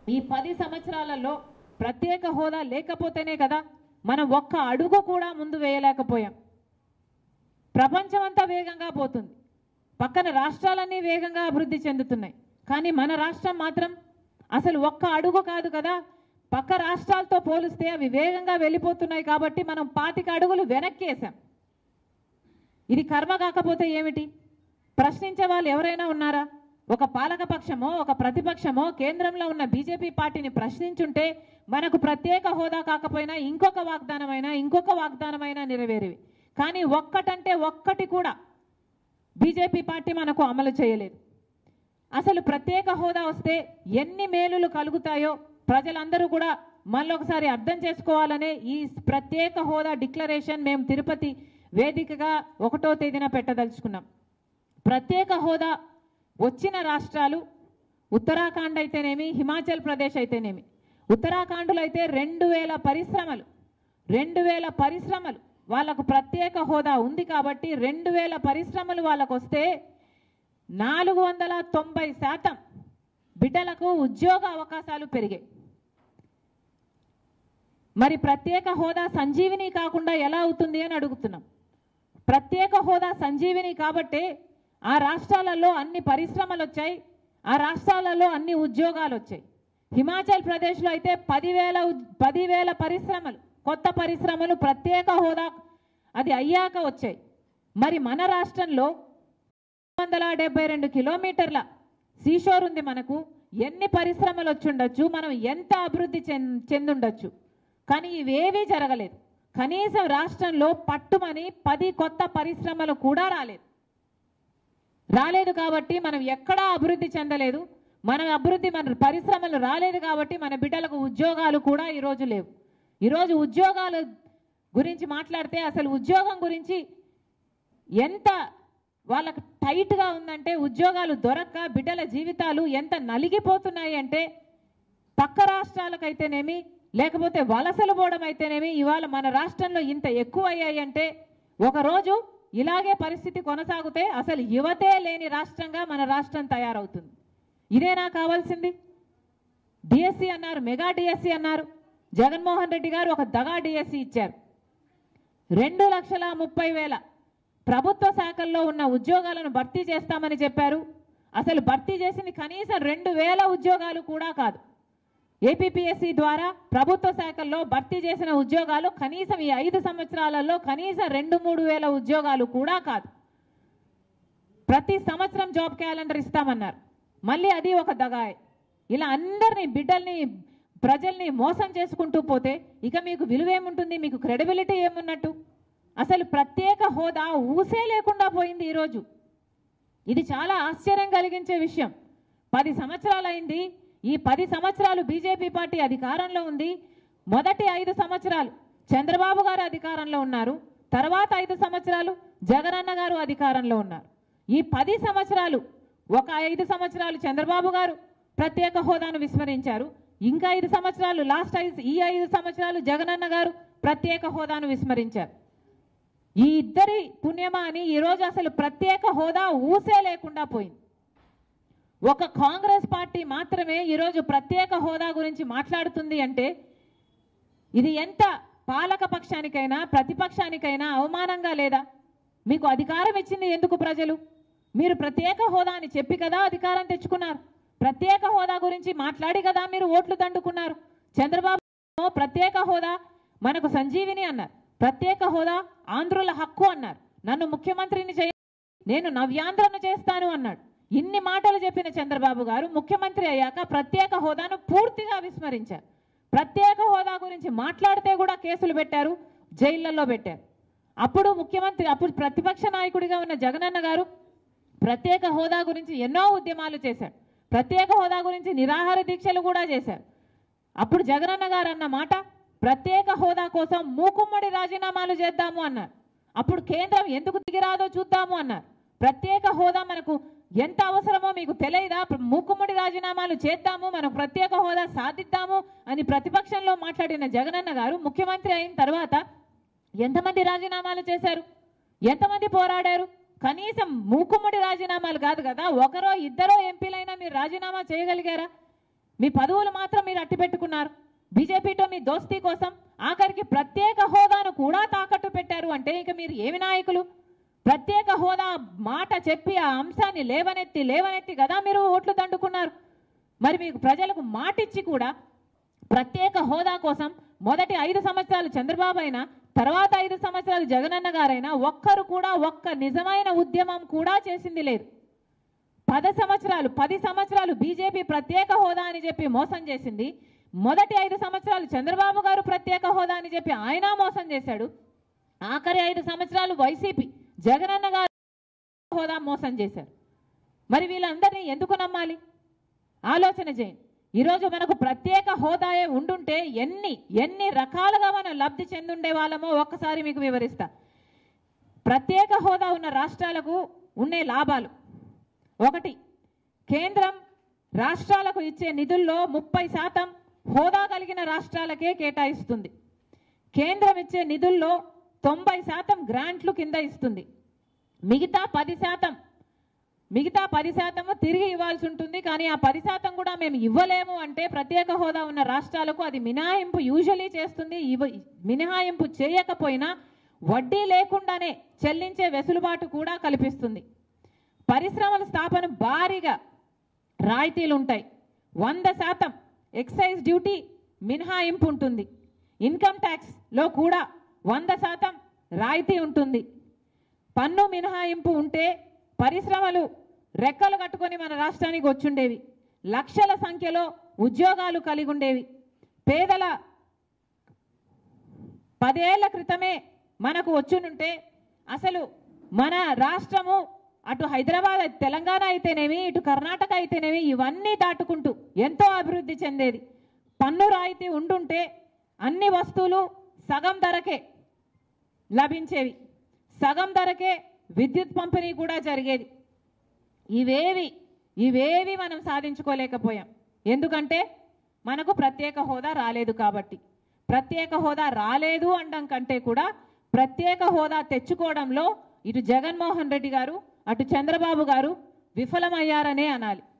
ఈ పది సంవత్సరాలలో ప్రత్యేక హోదా లేకపోతేనే కదా మనం ఒక్క అడుగు కూడా ముందు వేయలేకపోయాం ప్రపంచం అంతా వేగంగా పోతుంది పక్కన రాష్ట్రాలన్నీ వేగంగా అభివృద్ధి చెందుతున్నాయి కానీ మన రాష్ట్రం మాత్రం అసలు ఒక్క అడుగు కాదు కదా పక్క రాష్ట్రాలతో పోలిస్తే అవి వేగంగా వెళ్ళిపోతున్నాయి కాబట్టి మనం పాతిక అడుగులు వెనక్కి వేసాం ఇది కర్మ కాకపోతే ఏమిటి ప్రశ్నించే వాళ్ళు ఎవరైనా ఉన్నారా ఒక పాలక పక్షమో ఒక ప్రతిపక్షమో కేంద్రంలో ఉన్న బీజేపీ పార్టీని ప్రశ్నించుంటే మనకు ప్రత్యేక హోదా కాకపోయినా ఇంకొక వాగ్దానమైనా ఇంకొక వాగ్దానమైనా నెరవేరేవి కానీ ఒక్కటంటే ఒక్కటి కూడా బీజేపీ పార్టీ మనకు అమలు చేయలేదు అసలు ప్రత్యేక హోదా వస్తే ఎన్ని మేలులు కలుగుతాయో ప్రజలందరూ కూడా మళ్ళొకసారి అర్థం చేసుకోవాలనే ఈ ప్రత్యేక హోదా డిక్లరేషన్ మేము తిరుపతి వేదికగా ఒకటో తేదీన పెట్టదలుచుకున్నాం ప్రత్యేక హోదా వచ్చిన రాష్ట్రాలు ఉత్తరాఖండ్ అయితేనేమి హిమాచల్ ప్రదేశ్ అయితేనేమి ఉత్తరాఖండ్లో అయితే రెండు వేల పరిశ్రమలు రెండు వేల పరిశ్రమలు వాళ్ళకు ప్రత్యేక హోదా ఉంది కాబట్టి రెండు వేల పరిశ్రమలు వాళ్ళకు వస్తే నాలుగు వందల తొంభై శాతం బిడ్డలకు ఉద్యోగ అవకాశాలు పెరిగాయి మరి ప్రత్యేక హోదా సంజీవిని కాకుండా ఎలా అవుతుంది అని అడుగుతున్నాం ప్రత్యేక హోదా సంజీవిని కాబట్టే ఆ రాష్ట్రాలలో అన్ని పరిశ్రమలు వచ్చాయి ఆ రాష్ట్రాలలో అన్ని ఉద్యోగాలు వచ్చాయి హిమాచల్ ప్రదేశ్లో అయితే పదివేల ఉద్- పదివేల పరిశ్రమలు కొత్త పరిశ్రమలు ప్రత్యేక హోదా అది అయ్యాక వచ్చాయి మరి మన రాష్ట్రంలో వందల డెబ్బై రెండు కిలోమీటర్ల సీషోర్ ఉంది మనకు ఎన్ని పరిశ్రమలు వచ్చి ఉండొచ్చు మనం ఎంత అభివృద్ధి చెంద చెందుండొచ్చు కానీ ఇవేవీ జరగలేదు కనీసం రాష్ట్రంలో పట్టుమని పది కొత్త పరిశ్రమలు కూడా రాలేదు రాలేదు కాబట్టి మనం ఎక్కడా అభివృద్ధి చెందలేదు మన అభివృద్ధి మన పరిశ్రమలు రాలేదు కాబట్టి మన బిడ్డలకు ఉద్యోగాలు కూడా ఈరోజు లేవు ఈరోజు ఉద్యోగాలు గురించి మాట్లాడితే అసలు ఉద్యోగం గురించి ఎంత వాళ్ళకు టైట్గా ఉందంటే ఉద్యోగాలు దొరక్క బిడ్డల జీవితాలు ఎంత నలిగిపోతున్నాయి అంటే పక్క రాష్ట్రాలకైతేనేమి లేకపోతే వలసలు పోవడం అయితేనేమి ఇవాళ మన రాష్ట్రంలో ఇంత ఎక్కువ అయ్యాయి అంటే ఒకరోజు ఇలాగే పరిస్థితి కొనసాగితే అసలు యువతే లేని రాష్ట్రంగా మన రాష్ట్రం తయారవుతుంది ఇదేనా కావాల్సింది డిఎస్సి అన్నారు మెగా డిఎస్సి అన్నారు జగన్మోహన్ రెడ్డి గారు ఒక దగా డిఎస్సి ఇచ్చారు రెండు లక్షల ముప్పై వేల ప్రభుత్వ శాఖల్లో ఉన్న ఉద్యోగాలను భర్తీ చేస్తామని చెప్పారు అసలు భర్తీ చేసింది కనీసం రెండు వేల ఉద్యోగాలు కూడా కాదు ఏపీపీఎస్సీ ద్వారా ప్రభుత్వ శాఖల్లో భర్తీ చేసిన ఉద్యోగాలు కనీసం ఈ ఐదు సంవత్సరాలలో కనీసం రెండు మూడు వేల ఉద్యోగాలు కూడా కాదు ప్రతి సంవత్సరం జాబ్ క్యాలెండర్ ఇస్తామన్నారు మళ్ళీ అది ఒక దగాయ్ ఇలా అందరినీ బిడ్డల్ని ప్రజల్ని మోసం చేసుకుంటూ పోతే ఇక మీకు విలువేముంటుంది మీకు క్రెడిబిలిటీ ఏమున్నట్టు అసలు ప్రత్యేక హోదా ఊసే లేకుండా పోయింది ఈరోజు ఇది చాలా ఆశ్చర్యం కలిగించే విషయం పది సంవత్సరాలైంది ఈ పది సంవత్సరాలు బీజేపీ పార్టీ అధికారంలో ఉంది మొదటి ఐదు సంవత్సరాలు చంద్రబాబు గారు అధికారంలో ఉన్నారు తర్వాత ఐదు సంవత్సరాలు జగనన్న గారు అధికారంలో ఉన్నారు ఈ పది సంవత్సరాలు ఒక ఐదు సంవత్సరాలు చంద్రబాబు గారు ప్రత్యేక హోదాను విస్మరించారు ఇంకా ఐదు సంవత్సరాలు లాస్ట్ ఐదు ఈ ఐదు సంవత్సరాలు జగనన్న గారు ప్రత్యేక హోదాను విస్మరించారు ఈ ఇద్దరి పుణ్యమా అని ఈరోజు అసలు ప్రత్యేక హోదా ఊసే లేకుండా పోయింది ఒక కాంగ్రెస్ పార్టీ మాత్రమే ఈరోజు ప్రత్యేక హోదా గురించి మాట్లాడుతుంది అంటే ఇది ఎంత పాలక పక్షానికైనా ప్రతిపక్షానికైనా అవమానంగా లేదా మీకు అధికారం ఇచ్చింది ఎందుకు ప్రజలు మీరు ప్రత్యేక హోదా అని చెప్పి కదా అధికారం తెచ్చుకున్నారు ప్రత్యేక హోదా గురించి మాట్లాడి కదా మీరు ఓట్లు దండుకున్నారు చంద్రబాబు ఏమో ప్రత్యేక హోదా మనకు సంజీవిని అన్నారు ప్రత్యేక హోదా ఆంధ్రుల హక్కు అన్నారు నన్ను ముఖ్యమంత్రిని చేయ నేను నవ్యాంధ్రను చేస్తాను అన్నాడు ఇన్ని మాటలు చెప్పిన చంద్రబాబు గారు ముఖ్యమంత్రి అయ్యాక ప్రత్యేక హోదాను పూర్తిగా విస్మరించారు ప్రత్యేక హోదా గురించి మాట్లాడితే కూడా కేసులు పెట్టారు జైళ్లలో పెట్టారు అప్పుడు ముఖ్యమంత్రి అప్పుడు ప్రతిపక్ష నాయకుడిగా ఉన్న జగనన్న గారు ప్రత్యేక హోదా గురించి ఎన్నో ఉద్యమాలు చేశాడు ప్రత్యేక హోదా గురించి నిరాహార దీక్షలు కూడా చేశారు అప్పుడు జగనన్న గారు అన్న మాట ప్రత్యేక హోదా కోసం మూకుమ్మడి రాజీనామాలు చేద్దాము అన్నారు అప్పుడు కేంద్రం ఎందుకు దిగిరాదో చూద్దాము అన్నారు ప్రత్యేక హోదా మనకు ఎంత అవసరమో మీకు తెలియదా మూకుమ్మడి రాజీనామాలు చేద్దాము మనం ప్రత్యేక హోదా సాధిద్దాము అని ప్రతిపక్షంలో మాట్లాడిన జగనన్న గారు ముఖ్యమంత్రి అయిన తర్వాత ఎంతమంది రాజీనామాలు చేశారు ఎంతమంది పోరాడారు కనీసం మూకుమ్మడి రాజీనామాలు కాదు కదా ఒకరో ఇద్దరో ఎంపీలైనా మీరు రాజీనామా చేయగలిగారా మీ పదవులు మాత్రం మీరు అట్టి పెట్టుకున్నారు బీజేపీతో మీ దోస్తీ కోసం ఆఖరికి ప్రత్యేక హోదాను కూడా తాకట్టు పెట్టారు అంటే ఇక మీరు ఏమి నాయకులు ప్రత్యేక హోదా మాట చెప్పి ఆ అంశాన్ని లేవనెత్తి లేవనెత్తి కదా మీరు ఓట్లు దండుకున్నారు మరి మీకు ప్రజలకు మాటిచ్చి కూడా ప్రత్యేక హోదా కోసం మొదటి ఐదు సంవత్సరాలు చంద్రబాబు అయినా తర్వాత ఐదు సంవత్సరాలు జగనన్న గారైనా ఒక్కరు కూడా ఒక్క నిజమైన ఉద్యమం కూడా చేసింది లేదు పది సంవత్సరాలు పది సంవత్సరాలు బీజేపీ ప్రత్యేక హోదా అని చెప్పి మోసం చేసింది మొదటి ఐదు సంవత్సరాలు చంద్రబాబు గారు ప్రత్యేక హోదా అని చెప్పి ఆయన మోసం చేశాడు ఆఖరి ఐదు సంవత్సరాలు వైసీపీ జగనన్న గారు హోదా మోసం చేశారు మరి వీళ్ళందరినీ ఎందుకు నమ్మాలి ఆలోచన చేయండి ఈరోజు మనకు ప్రత్యేక హోదాయే ఉండుంటే ఎన్ని ఎన్ని రకాలుగా మనం లబ్ధి చెందుండే వాళ్ళమో ఒక్కసారి మీకు వివరిస్తా ప్రత్యేక హోదా ఉన్న రాష్ట్రాలకు ఉండే లాభాలు ఒకటి కేంద్రం రాష్ట్రాలకు ఇచ్చే నిధుల్లో ముప్పై శాతం హోదా కలిగిన రాష్ట్రాలకే కేటాయిస్తుంది కేంద్రం ఇచ్చే నిధుల్లో తొంభై శాతం గ్రాంట్లు కింద ఇస్తుంది మిగతా పది శాతం మిగతా పది శాతము తిరిగి ఇవ్వాల్సి ఉంటుంది కానీ ఆ పది శాతం కూడా మేము ఇవ్వలేము అంటే ప్రత్యేక హోదా ఉన్న రాష్ట్రాలకు అది మినహాయింపు యూజువలీ చేస్తుంది ఇవ మినహాయింపు చేయకపోయినా వడ్డీ లేకుండానే చెల్లించే వెసులుబాటు కూడా కల్పిస్తుంది పరిశ్రమల స్థాపన భారీగా రాయితీలు ఉంటాయి వంద శాతం ఎక్సైజ్ డ్యూటీ మినహాయింపు ఉంటుంది ఇన్కమ్ ట్యాక్స్లో కూడా వంద శాతం రాయితీ ఉంటుంది పన్ను మినహాయింపు ఉంటే పరిశ్రమలు రెక్కలు కట్టుకొని మన రాష్ట్రానికి వచ్చుండేవి లక్షల సంఖ్యలో ఉద్యోగాలు కలిగి ఉండేవి పేదల పదేళ్ల క్రితమే మనకు వచ్చునుంటే అసలు మన రాష్ట్రము అటు హైదరాబాద్ తెలంగాణ అయితేనేమి ఇటు కర్ణాటక అయితేనేమి ఇవన్నీ దాటుకుంటూ ఎంతో అభివృద్ధి చెందేది పన్ను రాయితీ ఉండుంటే అన్ని వస్తువులు సగం ధరకే లభించేవి సగం ధరకే విద్యుత్ పంపిణీ కూడా జరిగేది ఇవేవి ఇవేవి మనం సాధించుకోలేకపోయాం ఎందుకంటే మనకు ప్రత్యేక హోదా రాలేదు కాబట్టి ప్రత్యేక హోదా రాలేదు అనడం కంటే కూడా ప్రత్యేక హోదా తెచ్చుకోవడంలో ఇటు జగన్మోహన్ రెడ్డి గారు అటు చంద్రబాబు గారు విఫలమయ్యారనే అనాలి